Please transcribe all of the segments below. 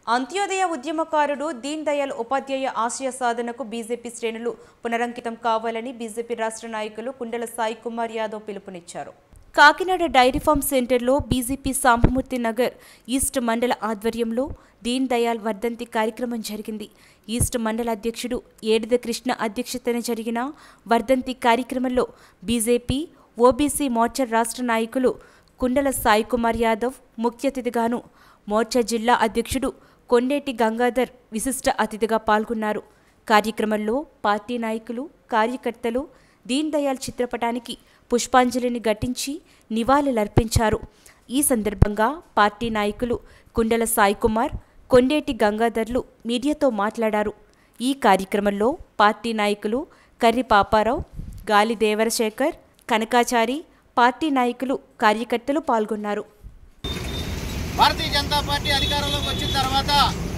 అంత్యోదయ ఉద్యమకారుడు దీన్ దయాళ్ ఉపాధ్యాయ ఆశయ సాధనకు బీజేపీ శ్రేణులు పునరంకితం కావాలని బీజేపీ రాష్ట్ర నాయకులు కుండల సాయి కుమార్ యాదవ్ పిలుపునిచ్చారు కాకినాడ డైరీ ఫార్మ్ సెంటర్లో బీజేపీ సాంబమూర్తి నగర్ ఈస్ట్ మండల ఆధ్వర్యంలో దీన్ దయాళ్ వర్ధంతి కార్యక్రమం జరిగింది ఈస్ట్ మండల అధ్యక్షుడు ఏడిద కృష్ణ అధ్యక్షతన జరిగిన వర్ధంతి కార్యక్రమంలో బీజేపీ ఓబీసీ మోర్చా రాష్ట్ర నాయకులు కుండల సాయి కుమార్ యాదవ్ ముఖ్య అతిథిగాను మోర్చా జిల్లా అధ్యక్షుడు కొండేటి గంగాధర్ విశిష్ట అతిథిగా పాల్గొన్నారు కార్యక్రమంలో పార్టీ నాయకులు కార్యకర్తలు దీన్ దయాళ్ చిత్రపటానికి పుష్పాంజలిని ఘటించి నివాళులర్పించారు ఈ సందర్భంగా పార్టీ నాయకులు కుండల సాయి కుమార్ కొండేటి గంగాధర్లు మీడియాతో మాట్లాడారు ఈ కార్యక్రమంలో పార్టీ నాయకులు కర్రి పాపారావు గాలి దేవరశేఖర్ కనకాచారి పార్టీ నాయకులు కార్యకర్తలు పాల్గొన్నారు భారతీయ జనతా పార్టీ అధికారంలోకి వచ్చిన తర్వాత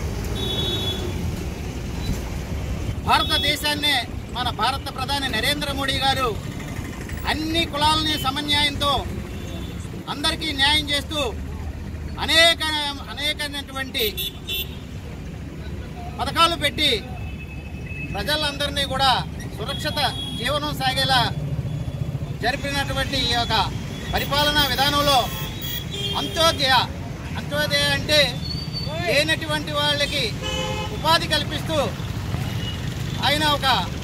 భారతదేశాన్నే మన భారత ప్రధాని నరేంద్ర మోడీ గారు అన్ని కులాలని సమన్యాయంతో అందరికీ న్యాయం చేస్తూ అనేక అనేకమైనటువంటి పథకాలు పెట్టి ప్రజలందరినీ కూడా సురక్షిత జీవనం సాగేలా జరిపినటువంటి ఈ యొక్క పరిపాలనా విధానంలో అంత్యోదయ అంత్యోదయ అంటే లేనటువంటి వాళ్ళకి ఉపాధి కల్పిస్తూ ఆయన ఒక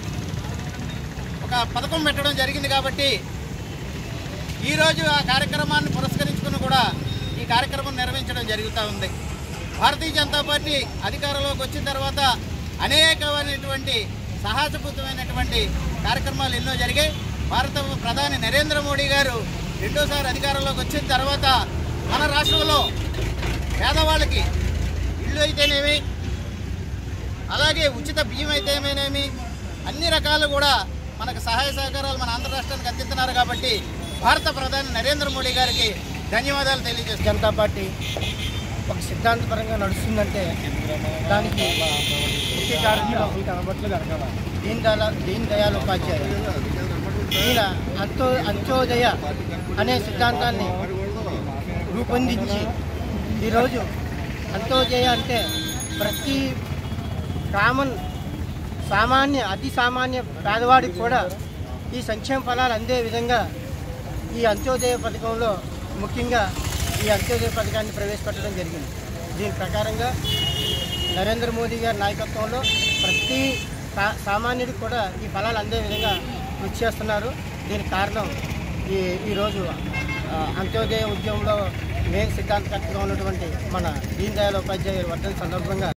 ఒక పథకం పెట్టడం జరిగింది కాబట్టి ఈరోజు ఆ కార్యక్రమాన్ని పురస్కరించుకుని కూడా ఈ కార్యక్రమం నిర్వహించడం జరుగుతూ ఉంది భారతీయ జనతా పార్టీ అధికారంలోకి వచ్చిన తర్వాత అనేకమైనటువంటి సాహసపూతమైనటువంటి కార్యక్రమాలు ఎన్నో జరిగాయి భారత ప్రధాని నరేంద్ర మోడీ గారు రెండోసారి అధికారంలోకి వచ్చిన తర్వాత మన రాష్ట్రంలో పేదవాళ్ళకి ఇళ్ళు అయితేనేమి అలాగే ఉచిత బియ్యం అయితేనేమి అన్ని రకాలు కూడా మనకు సహాయ సహకారాలు మన ఆంధ్ర రాష్ట్రానికి అందిస్తున్నారు కాబట్టి భారత ప్రధాని నరేంద్ర మోడీ గారికి ధన్యవాదాలు తెలియజేస్తాను జనతా పార్టీ ఒక సిద్ధాంతపరంగా నడుస్తుందంటే దానికి ముఖ్య కారణం దీన్ దయాళ్ దీన్ దయాళ్ ఉపాధ్యాయ ఈయన అంతో అంత్యోదయ అనే సిద్ధాంతాన్ని రూపొందించి ఈరోజు అంత్యోదయ అంటే ప్రతి కామన్ సామాన్య అతి సామాన్య పేదవాడికి కూడా ఈ సంక్షేమ ఫలాలు అందే విధంగా ఈ అంత్యోదయ పథకంలో ముఖ్యంగా ఈ అంత్యోదయ పథకాన్ని ప్రవేశపెట్టడం జరిగింది దీని ప్రకారంగా నరేంద్ర మోదీ గారి నాయకత్వంలో ప్రతి సా- సామాన్యుడికి కూడా ఈ ఫలాలు అందే విధంగా కృషి చేస్తున్నారు దీనికి కారణం ఈ ఈరోజు ఆ, అంత్యోదయ ఉద్యమంలో మెయిన్ సిద్ధాంతకర్తగా ఉన్నటువంటి మన దీన్ దయాళ్ ఉపాధ్యాయ వర్ధన్ సందర్భంగా